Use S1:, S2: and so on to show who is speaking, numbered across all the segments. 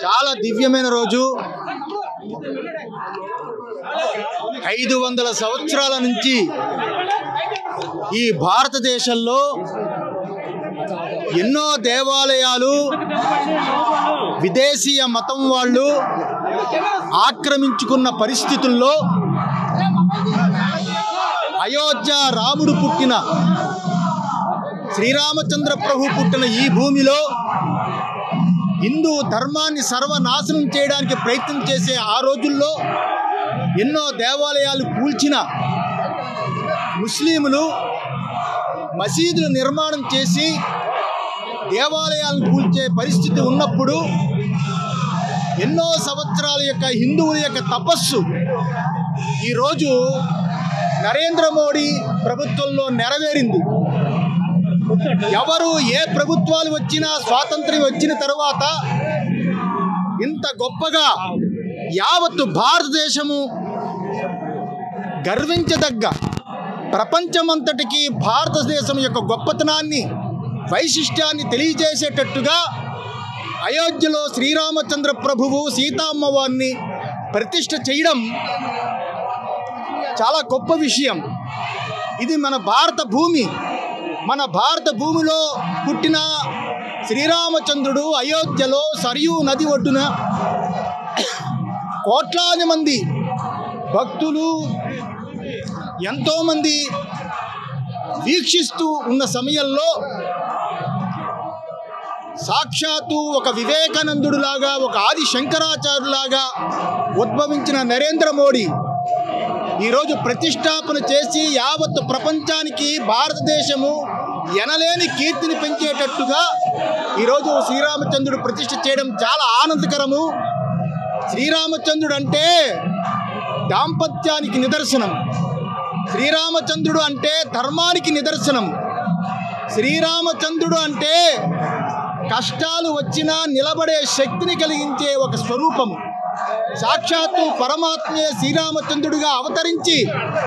S1: చాలా దివ్యమైన రోజు ఐదు వందల సంవత్సరాల నుంచి ఈ భారతదేశంలో ఎన్నో దేవాలయాలు విదేశీయ మతం వాళ్ళు ఆక్రమించుకున్న పరిస్థితుల్లో అయోధ్య రాముడు పుట్టిన శ్రీరామచంద్ర ప్రభు పుట్టిన ఈ భూమిలో హిందూ ధర్మాన్ని సర్వనాశనం చేయడానికి ప్రయత్నం చేసే ఆ రోజుల్లో ఎన్నో దేవాలయాలు కూల్చిన ముస్లింలు మసీదులు నిర్మాణం చేసి దేవాలయాలను కూల్చే పరిస్థితి ఉన్నప్పుడు ఎన్నో సంవత్సరాల యొక్క హిందువుల యొక్క తపస్సు ఈరోజు నరేంద్ర మోడీ ప్రభుత్వంలో నెరవేరింది ఎవరు ఏ ప్రభుత్వాలు వచ్చినా స్వాతంత్ర్యం వచ్చిన తర్వాత ఇంత గొప్పగా యావత్తు భారతదేశము గర్వించదగ్గ ప్రపంచమంతటికి భారతదేశం యొక్క గొప్పతనాన్ని వైశిష్ట్యాన్ని తెలియజేసేటట్టుగా అయోధ్యలో శ్రీరామచంద్ర ప్రభువు సీతామ్మవారిని ప్రతిష్ఠ చేయడం చాలా గొప్ప విషయం ఇది మన భారత భూమి మన భారత భూమిలో పుట్టిన శ్రీరామచంద్రుడు అయోధ్యలో సరియు నది ఒడ్డున కోట్లాది మంది భక్తులు ఎంతోమంది వీక్షిస్తూ ఉన్న సమయంలో సాక్షాత్తు ఒక వివేకానందుడులాగా ఒక ఆది శంకరాచార్యులాగా ఉద్భవించిన నరేంద్ర మోడీ ఈరోజు ప్రతిష్టాపన చేసి యావత్ ప్రపంచానికి భారతదేశము ఎనలేని కీర్తిని పెంచేటట్టుగా ఈరోజు శ్రీరామచంద్రుడు ప్రతిష్ఠ చేయడం చాలా ఆనందకరము శ్రీరామచంద్రుడు అంటే దాంపత్యానికి నిదర్శనం శ్రీరామచంద్రుడు అంటే ధర్మానికి నిదర్శనం శ్రీరామచంద్రుడు అంటే కష్టాలు వచ్చినా నిలబడే శక్తిని కలిగించే ఒక స్వరూపము సాక్షాత్తు పరమాత్మే శ్రీరామచంద్రుడిగా అవతరించి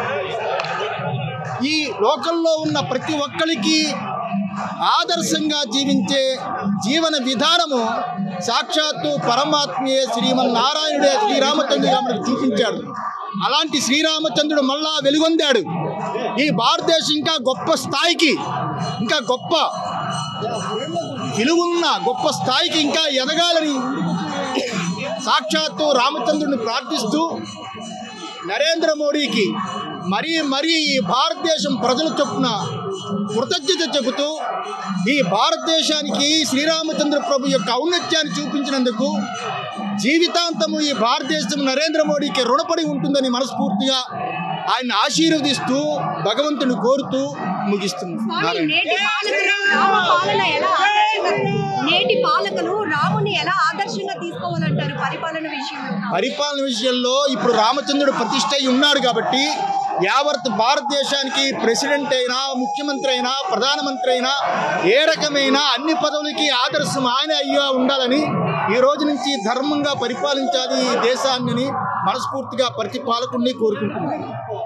S1: ఈ లోకంలో ఉన్న ప్రతి ఒక్కరికి ఆదర్శంగా జీవించే జీవన విధానము సాక్షాత్తు పరమాత్మే శ్రీమన్నారాయణుడే శ్రీరామచంద్రుడిగా మనకు చూపించాడు అలాంటి శ్రీరామచంద్రుడు మళ్ళా వెలుగొందాడు ఈ భారతదేశం ఇంకా గొప్ప స్థాయికి ఇంకా గొప్ప విలువున్న గొప్ప స్థాయికి ఇంకా ఎదగాలని సాక్షాత్తు రామచంద్రుడిని ప్రార్థిస్తూ నరేంద్ర మోడీకి మరీ మరీ ఈ భారతదేశం ప్రజల చొప్పున కృతజ్ఞత చెబుతూ ఈ భారతదేశానికి శ్రీరామచంద్ర ప్రభు యొక్క ఔన్నత్యాన్ని చూపించినందుకు జీవితాంతము ఈ భారతదేశం నరేంద్ర మోడీకి రుణపడి ఉంటుందని మనస్ఫూర్తిగా ఆయన ఆశీర్వదిస్తూ భగవంతుని కోరుతూ ముగిస్తుంది
S2: స్వామి నేటి పాలకులు రామ పాలన ఎలా ఆదర్శంగా నేటి పాలకులు రాముని ఎలా ఆదర్శంగా తీసుకోవాలంటారు పరిపాలన విషయంలో
S1: పరిపాలన విషయంలో ఇప్పుడు రామచంద్రుడు ప్రతిష్ట అయి ఉన్నాడు కాబట్టి యావత్ భారతదేశానికి ప్రెసిడెంట్ అయినా ముఖ్యమంత్రి అయినా ప్రధానమంత్రి అయినా ఏ రకమైన అన్ని పదవులకి ఆదర్శం ఆయన అయ్యా ఉండాలని ఈ రోజు నుంచి ధర్మంగా పరిపాలించాలి ఈ దేశాన్ని మనస్ఫూర్తిగా ప్రతి పాలకుడిని కోరుకుంటున్నాను